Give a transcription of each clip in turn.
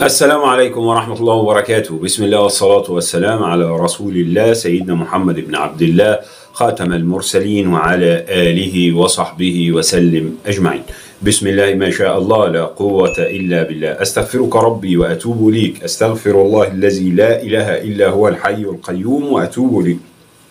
السلام عليكم ورحمة الله وبركاته بسم الله والصلاة والسلام على رسول الله سيدنا محمد بن عبد الله خاتم المرسلين وعلى آله وصحبه وسلم أجمعين بسم الله ما شاء الله لا قوة إلا بالله أستغفرك ربي وأتوب ليك أستغفر الله الذي لا إله إلا هو الحي القيوم وأتوب ليك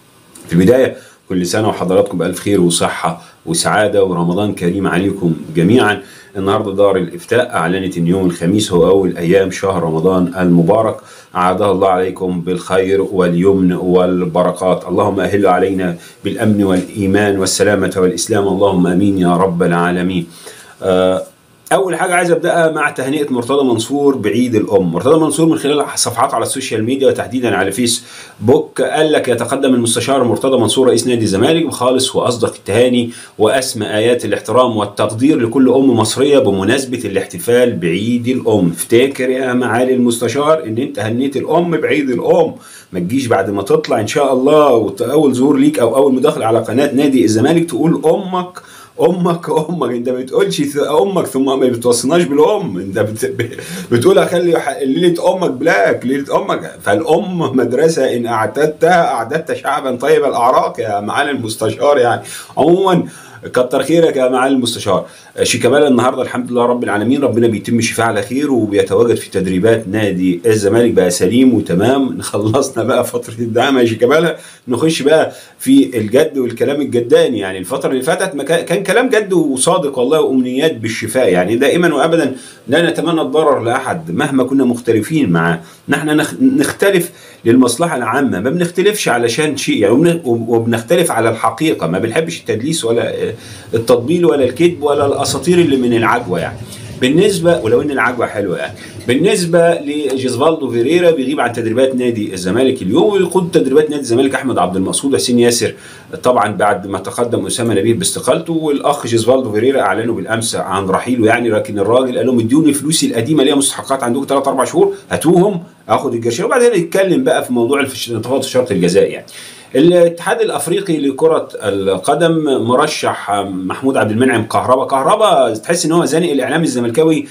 في البداية كل سنة وحضراتكم بألف خير وصحة وسعادة ورمضان كريم عليكم جميعا النهاردة دار الإفتاء أعلنت أن يوم الخميس هو أول أيام شهر رمضان المبارك أعادها الله عليكم بالخير واليمن والبركات اللهم أهل علينا بالأمن والإيمان والسلامة والإسلام اللهم أمين يا رب العالمين آه، اول حاجه عايز ابداها مع تهنئه مرتضى منصور بعيد الام مرتضى منصور من خلال صفحات على السوشيال ميديا وتحديدا على فيس بوك قال لك يتقدم المستشار مرتضى منصور رئيس نادي الزمالك بخالص واصدق التهاني واسمى ايات الاحترام والتقدير لكل ام مصريه بمناسبه الاحتفال بعيد الام افتكر يا معالي المستشار ان انت هنيت الام بعيد الام ما تجيش بعد ما تطلع ان شاء الله اول ظهور ليك او اول مداخله على قناه نادي الزمالك تقول امك امك امك انت ما بتقولش امك ثم ما بتوصلناش بالام انت بت... بتقول اخلي ليله امك بلاك ليله امك فالام مدرسه ان اعددتها اعددت شعبا طيب الاعراق يا معالي المستشار يعني عموما كتر خيرك يا معالي المستشار شيكابالا النهارده الحمد لله رب العالمين ربنا بيتم الشفاء على خير وبيتواجد في تدريبات نادي الزمالك بقى سليم وتمام خلصنا بقى فتره الدعم يا شيكابالا نخش بقى في الجد والكلام الجداني يعني الفتره اللي فاتت ما كان كلام جد وصادق والله وامنيات بالشفاء يعني دائما وابدا لا نتمنى الضرر لاحد مهما كنا مختلفين معاه نحن نختلف للمصلحه العامه ما بنختلفش علشان شيء يعني وبنختلف على الحقيقه ما بنحبش التدليس ولا التطبيل ولا الكذب ولا الاساطير اللي من العجوه يعني بالنسبه ولو ان العجوه حلوه يعني بالنسبه لجيزفالدو فيريرا بيغيب عن تدريبات نادي الزمالك اليوم ويقود تدريبات نادي الزمالك احمد عبد المقصود حسين ياسر طبعا بعد ما تقدم اسامه نبيل باستقالته والاخ جيزفالدو فيريرا اعلنوا بالامس عن رحيله يعني لكن الراجل قال لهم ادوني فلوسي القديمه ليها مستحقات عندكم ثلاث اربع شهور هاتوهم اخد الجرشين وبعدين نتكلم بقى في موضوع انتفاضه الشرط الجزائي يعني الاتحاد الافريقي لكره القدم مرشح محمود عبد المنعم كهربا كهربا تحس ان هو زانق الاعلام الزملكاوي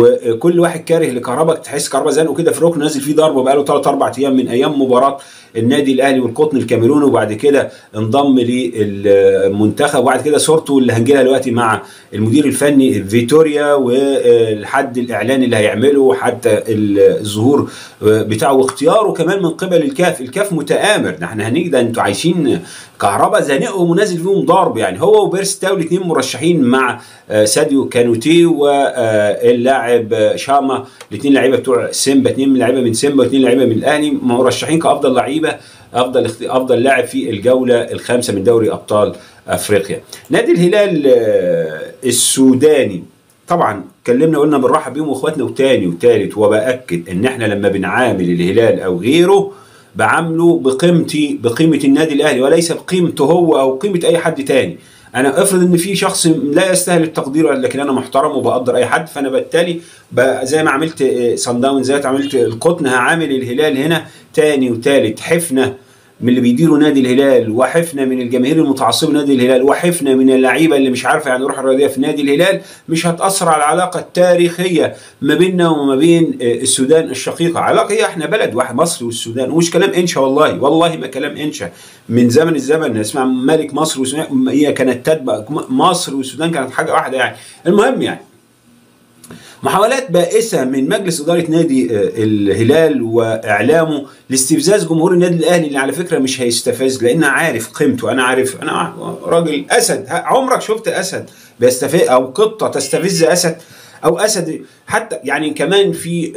وكل واحد كاره لكهربا تحس كهربا زانقه كده في ركن نازل فيه ضربه بقاله 3 4 ايام من ايام مباراه النادي الاهلي والقطن الكاميروني وبعد كده انضم للمنتخب وبعد كده صورته اللي هنجيلها دلوقتي مع المدير الفني فيتوريا والحد الاعلاني اللي هيعمله حتى الظهور بتاعه واختياره كمان من قبل الكاف الكاف متآمر نحن هنيجي ده انتوا عايشين كهربا زانقهم ونازل فيهم ضرب يعني هو وبيرس تاو الاثنين مرشحين مع ساديو كانوتي واللاعب شاما الاثنين لعيبه بتوع سيمبا اثنين لعيبه من سيمبا واثنين لعيبه من الاهلي مرشحين كافضل لعيبه افضل افضل لاعب في الجوله الخامسه من دوري ابطال افريقيا نادي الهلال السوداني طبعا اتكلمنا قلنا بنرحب بيهم واخواتنا وتاني وتالت وباكد ان احنا لما بنعامل الهلال او غيره بعامله بقيمتي بقيمه النادي الاهلي وليس بقيمته هو او قيمه اي حد تاني انا افرض ان في شخص لا يستاهل التقدير لكن انا محترم وبقدر اي حد فانا بالتالي زي ما عملت صن داون زي ما عملت القطن هعامل الهلال هنا تاني وتالت حفنه من اللي بيديروا نادي الهلال وحفنا من الجماهير المتعصبه نادي الهلال وحفنا من اللعيبه اللي مش عارفه يعني روح الرياضيه في نادي الهلال مش هتاثر على العلاقه التاريخيه ما بيننا وما بين السودان الشقيقه علاقه هي احنا بلد واحد مصر والسودان ومش كلام انشا والله والله ما كلام انشا من زمن الزمن اسمع ملك مصر والسودان هي كانت تتبع مصر والسودان كانت حاجه واحده يعني المهم يعني محاولات بائسة من مجلس إدارة نادي الهلال وإعلامه لاستفزاز جمهور النادي الأهلي اللي على فكرة مش هيستفز لأن عارف قيمته أنا عارف أنا راجل أسد عمرك شفت أسد بيستفز أو قطة تستفز أسد أو أسد حتى يعني كمان في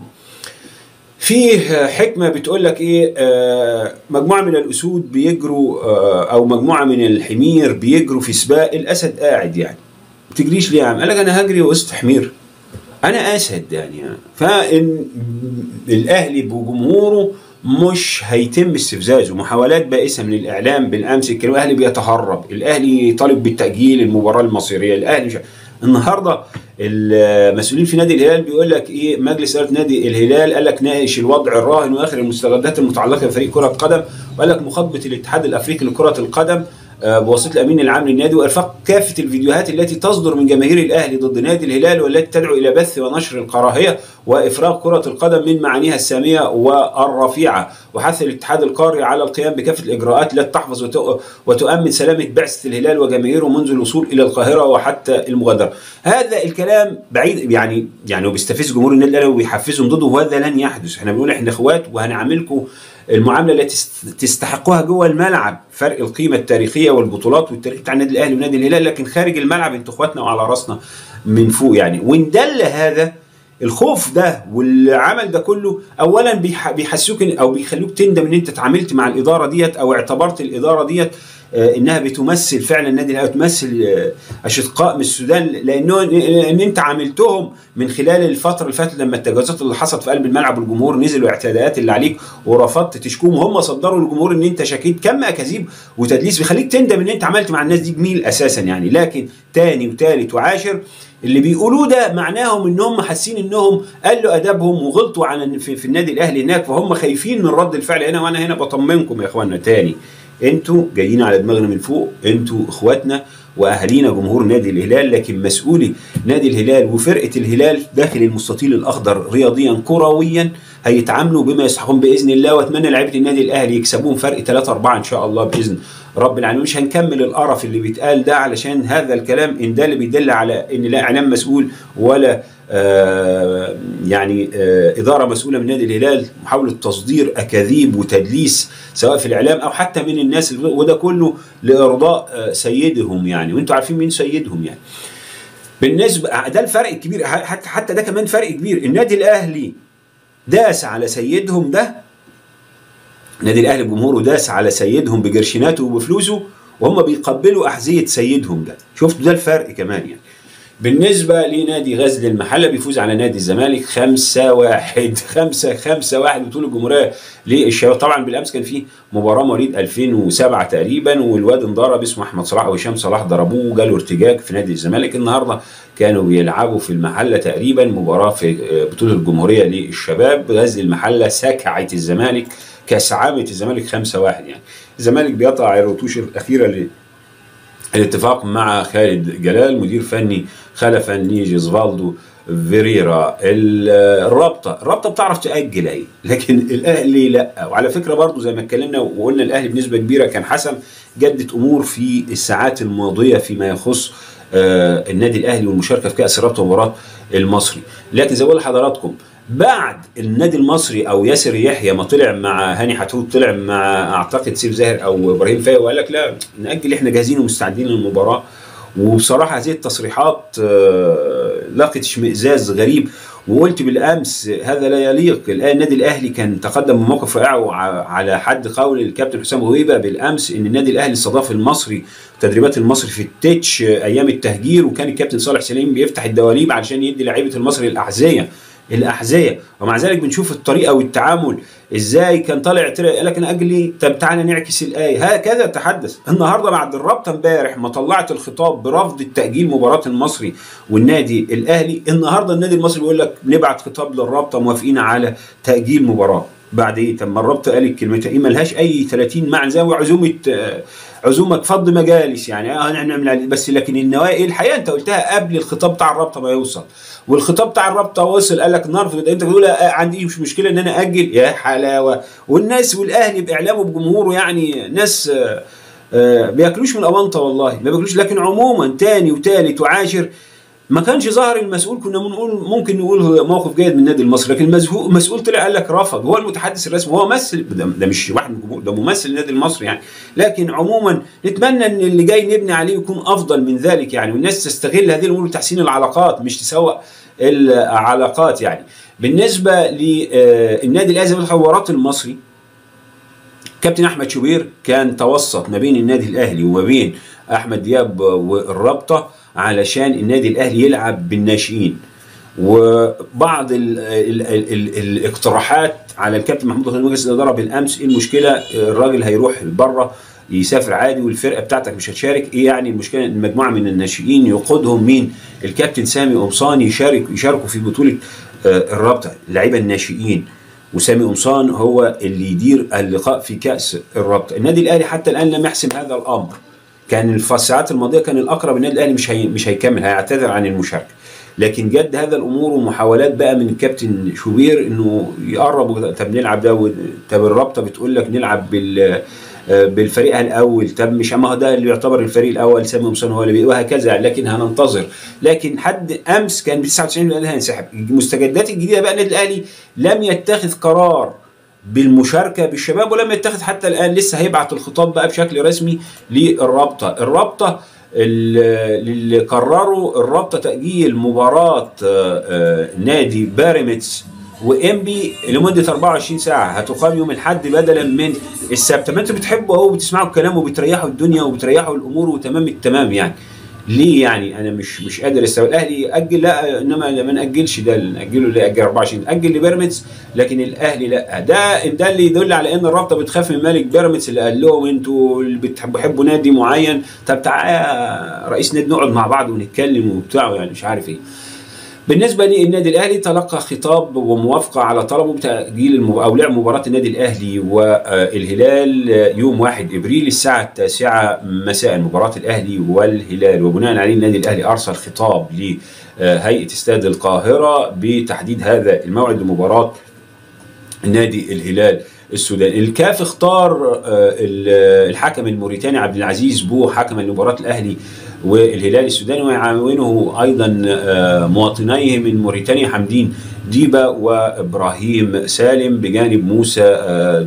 في حكمة بتقول لك إيه مجموعة من الأسود بيجروا أو مجموعة من الحمير بيجروا في سباق الأسد قاعد يعني ما تجريش ليه يا عم؟ قال لك أنا هجري وسط حمير انا اسد يعني فان الاهلي بجمهوره مش هيتم استفزازه محاولات بائسه من الاعلام بالامس كان الاهلي بيتهرب الاهلي طالب بالتاجيل المباراه المصيريه الاهلي مش النهارده المسؤولين في نادي الهلال بيقول لك ايه مجلس اداره نادي الهلال قال لك ناقش الوضع الراهن واخر المستجدات المتعلقه بفريق كره القدم وقال لك مخاطبه الاتحاد الافريقي لكره القدم بواسطه الامين العام للنادي وارفاق كافة الفيديوهات التي تصدر من جماهير الأهلي ضد نادي الهلال والتي تدعو إلى بث ونشر الكراهية وإفراغ كرة القدم من معانيها السامية والرفيعة وحث الاتحاد القاري على القيام بكافة الإجراءات التي تحفظ وتؤمن سلامة بعثة الهلال وجماهيره منذ الوصول إلى القاهرة وحتى المغادرة هذا الكلام بعيد يعني يعني بيستفز جمهور النادي الأهلي وبيحفزهم ضده وهذا لن يحدث احنا بنقول احنا اخوات وهنعاملكم المعامله التي تستحقها جوه الملعب فرق القيمه التاريخيه والبطولات والتاريخ بتاع النادي الاهلي ونادي الهلال لكن خارج الملعب انتوا اخواتنا وعلى راسنا من فوق يعني وان دل هذا الخوف ده والعمل ده كله اولا بيحسوك او بيخلوك تندم ان انت اتعاملت مع الاداره ديت او اعتبرت الاداره ديت آه، انها بتمثل فعلا النادي الاهلي تمثل آه، اشقاء من السودان لانه ان انت عاملتهم من خلال الفتره اللي فاتت لما التجاوزات اللي حصلت في قلب الملعب والجمهور نزل واعتداءات اللي عليك ورفضت تشكوهم هم صدروا للجمهور ان انت شكيت كم اكاذيب وتدليس بيخليك تندم ان انت عملت مع الناس دي جميل اساسا يعني لكن تاني وتالت وعاشر اللي بيقولوه ده معناهم ان هم حاسين انهم قالوا ادبهم وغلطوا على في, في النادي الاهلي هناك فهم خايفين من رد الفعل هنا وانا هنا بطمنكم يا اخوانا تاني انتوا جايين على دماغنا من فوق انتوا اخواتنا واهالينا جمهور نادي الهلال لكن مسؤولي نادي الهلال وفرقه الهلال داخل المستطيل الاخضر رياضيا كرويا هيتعاملوا بما يستحقون باذن الله واتمنى لعيبه النادي الاهلي يكسبون فرق 3 4 ان شاء الله باذن رب العالمين مش هنكمل القرف اللي بيتقال ده علشان هذا الكلام ان ده اللي بيدل على ان لا اعلام مسؤول ولا آه يعني آه اداره مسؤوله من نادي الهلال محاوله تصدير اكاذيب وتدليس سواء في الاعلام او حتى من الناس وده كله لارضاء آه سيدهم يعني وانتم عارفين مين سيدهم يعني بالنسبه ده الفرق الكبير حتى حتى ده كمان فرق كبير النادي الاهلي داس على سيدهم ده النادي الاهلي بجمهوره داس على سيدهم بجرشيناته وبفلوسه وهم بيقبلوا احذيه سيدهم ده شفتوا ده الفرق كمان يعني بالنسبة لنادي غزل المحلة بيفوز على نادي الزمالك 5 1 5 5 1 بطولة الجمهورية للشباب طبعا بالامس كان في مباراة مواليد 2007 تقريبا والواد انضرب اسمه احمد صلاح وهشام صلاح ضربوه وجاله ارتجاج في نادي الزمالك النهارده كانوا بيلعبوا في المحلة تقريبا مباراة في بطولة الجمهورية للشباب غزل المحلة سكعت الزمالك كسعامة الزمالك 5 1 يعني الزمالك بيقطع الرتوش الأخيرة الاتفاق مع خالد جلال مدير فني خلفا لجيزفالدو فيريرا الرابطه الرابطه بتعرف تاجل اي لكن الاهلي لا وعلى فكره برضو زي ما اتكلمنا وقلنا الاهلي بنسبه كبيره كان حسم جدت امور في الساعات الماضيه فيما يخص آه النادي الاهلي والمشاركه في كاس رابطه مباراه المصري لكن زي ما بقول لحضراتكم بعد النادي المصري او ياسر يحيى ما طلع مع هاني حتوت طلع مع اعتقد سيف زاهر او ابراهيم فايق وقال لك لا ناجل احنا جاهزين ومستعدين للمباراه وبصراحه هذه التصريحات لقت اشمئزاز غريب وقلت بالامس هذا لا يليق الان النادي الاهلي كان تقدم بموقف رائع على حد قول الكابتن حسام غويبه بالامس ان النادي الاهلي استضاف المصري تدريبات المصري في التتش ايام التهجير وكان الكابتن صالح سليم بيفتح الدواليب علشان يدي لعيبه المصري الاحذيه الاحذيه ومع ذلك بنشوف الطريقه والتعامل ازاي كان طالع قال لك انا اجلي طب تعالى نعكس الايه هكذا تحدث النهارده بعد الرابطه امبارح ما طلعت الخطاب برفض التاجيل مباراه المصري والنادي الاهلي النهارده النادي المصري بيقول لك نبعت خطاب للرابطه موافقين على تاجيل مباراه بعد ايه طب ما الرابطه قال الكلمتين ايه ملهاش اي 30 معنى زي عزومه عزومه فض مجالس يعني اه هنعمل بس لكن النوايا ايه الحقيقه انت قلتها قبل الخطاب بتاع الرابطه ما يوصل والخطاب بتاع الرابطه وصل قال لك نرفض انت بتقول عندي مش مشكله ان انا اجل يا حلاوه والناس والاهلي باعلامه بجمهوره يعني ناس آه بياكلوش من الاونطه والله ما بياكلوش لكن عموما تاني وتالت وعاشر ما كانش ظاهر المسؤول كنا بنقول ممكن نقول موقف جيد من النادي المصري لكن المسؤول طلع قال لك رفض هو المتحدث الرسمي هو ممثل ده مش واحد من الجمهور ده ممثل النادي المصري يعني لكن عموما نتمنى ان اللي جاي نبني عليه يكون افضل من ذلك يعني والناس تستغل هذه الامور لتحسين العلاقات مش تسوء العلاقات يعني بالنسبه للنادي الاهلي بالحوارات المصري كابتن احمد شوبير كان توسط ما بين النادي الاهلي وما بين احمد دياب والرابطه علشان النادي الاهلي يلعب بالناشئين وبعض ال ال ال ال الاقتراحات على الكابتن محمود خالد مجلس الاداره بالامس ايه المشكله الراجل هيروح بره يسافر عادي والفرقه بتاعتك مش هتشارك ايه يعني المشكله ان مجموعه من الناشئين يقودهم مين الكابتن سامي قمصان يشارك يشاركوا في بطوله الرابطه اللعيبه الناشئين وسامي قمصان هو اللي يدير اللقاء في كاس الرابطه النادي الاهلي حتى الان لم يحسم هذا الامر كان في الساعات الماضيه كان الاقرب النادي الاهلي مش هي مش هيكمل هيعتذر عن المشاركه لكن جد هذا الامور ومحاولات بقى من الكابتن شوبير انه يقرب طب نلعب ده طب الرابطه بتقول لك نلعب بال بالفريق الاول طب مش اما ده اللي يعتبر الفريق الاول سامي قمصان هو اللي وهكذا لكن هننتظر لكن حد امس كان ب 99 الاهلي هينسحب المستجدات الجديده بقى النادي الاهلي لم يتخذ قرار بالمشاركه بالشباب ولم يتخذ حتى الان لسه هيبعت الخطاب بقى بشكل رسمي للرابطه الرابطه اللي قرروا الرابطه تاجيل مباراه نادي بيراميدز وانبي لمده 24 ساعه هتقام يوم الاحد بدلا من السبت ما انتوا بتحبوا اهو بتسمعوا الكلام وبتريحوا الدنيا وبتريحوا الامور وتمام التمام يعني ليه يعني انا مش مش قادر استوعب الاهلي ياجل لا انما ما ناجلش ده ناجله اللي ياجل 24 اجل لبيراميدز لكن الاهلي لا ده ده اللي يدل على ان الرابطه بتخاف من مالك بيراميدز اللي قال لهم انتوا اللي بتحبوا نادي معين طب تعالى يا رئيس نادي نقعد مع بعض ونتكلم وبتاع يعني مش عارف ايه بالنسبة للنادي الأهلي تلقى خطاب وموافقة على طلبه بتأجيل المب... أو لعب مباراة النادي الأهلي والهلال يوم 1 إبريل الساعة التاسعة مساء مباراة الأهلي والهلال وبناء عليه النادي الأهلي أرسل خطاب لهيئة استاد القاهرة بتحديد هذا الموعد لمباراة نادي الهلال السوداني الكاف اختار الحكم الموريتاني عبد العزيز بو حكما لمباراة الأهلي والهلال السوداني ويعاونه ايضا مواطنيه من موريتانيا حمدين ديبا وابراهيم سالم بجانب موسى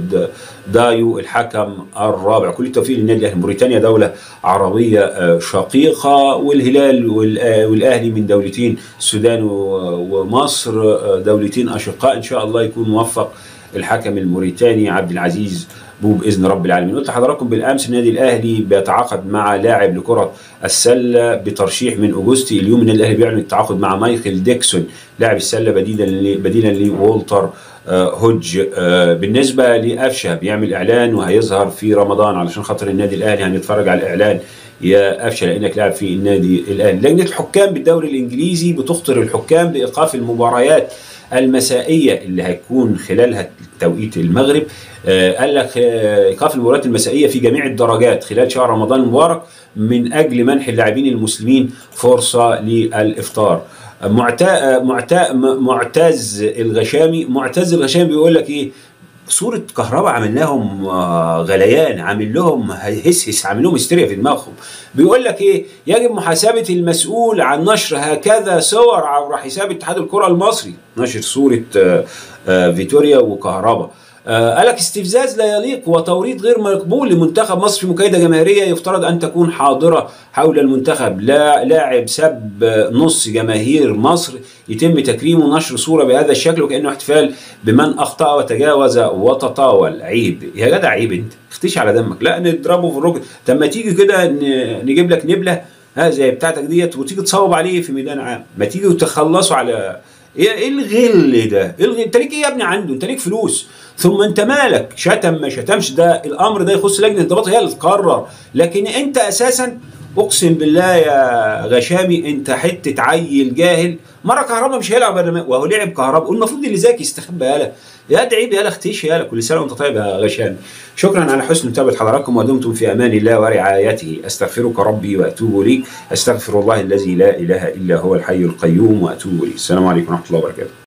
دايو الحكم الرابع كل التوفيق للنادي الاهلي موريتانيا دوله عربيه شقيقه والهلال والاهلي من دولتين السودان ومصر دولتين اشقاء ان شاء الله يكون موفق الحكم الموريتاني عبد العزيز بو باذن رب العالمين قلت لحضراتكم بالامس النادي الاهلي بيتعاقد مع لاعب لكره السله بترشيح من اوجستي اليوم النادي الاهلي بيعلن التعاقد مع مايكل ديكسون لاعب السله بديلا بديلا لوولتر هوج بالنسبه لقفشه بيعمل اعلان وهيظهر في رمضان علشان خاطر النادي الاهلي هنتفرج على الاعلان يا قفشه لانك لاعب في النادي الاهلي لجنه الحكام بالدوري الانجليزي بتخطر الحكام بايقاف المباريات المسائيه اللي هيكون خلالها توقيت المغرب آه قال لك ايقاف المباريات المسائيه في جميع الدرجات خلال شهر رمضان المبارك من اجل منح اللاعبين المسلمين فرصه للافطار معتا معتا معتز الغشامي معتز الغشامي بيقول لك ايه صورة كهرباء عامل لهم غليان عامل لهم هسهس عامل لهم هستيريا في دماغهم بيقول لك ايه يجب محاسبة المسؤول عن نشر هكذا صور عبر حساب اتحاد الكرة المصري نشر صورة فيتوريا وكهرباء قال لك استفزاز لا يليق وتوريط غير مقبول لمنتخب مصر في مكايدة جماهيرية يفترض أن تكون حاضرة حول المنتخب لا لاعب سب نص جماهير مصر يتم تكريمه ونشر صورة بهذا الشكل وكأنه احتفال بمن أخطأ وتجاوز وتطاول عيب يا جدع عيب أنت اختيش على دمك لا نضربه في الركن طب ما تيجي كده نجيب لك نبلة ها زي بتاعتك ديت وتيجي تصوب عليه في ميدان عام ما تيجي وتخلصوا على ايه الغل ده؟ ايه الغل؟ انت ليك ايه يا ابني عنده؟ انت ليك فلوس ثم انت مالك شتم ما شتمش ده الامر ده يخص لجنه الانضباط هي اللي تقرر لكن انت اساسا اقسم بالله يا غشامي انت حته عيل جاهل مره كهربا مش هيلعب برنامج وهو لعب كهربا والمفروض اللي ذكي يستخبى يالا يا ادعي يالا اختيش يالا كل سنه وانت طيب يا غشامي شكرا على حسن متابعه حضراتكم ودمتم في امان الله ورعايته استغفرك ربي واتوب اليك استغفر الله الذي لا اله الا هو الحي القيوم واتوب اليه السلام عليكم ورحمه الله وبركاته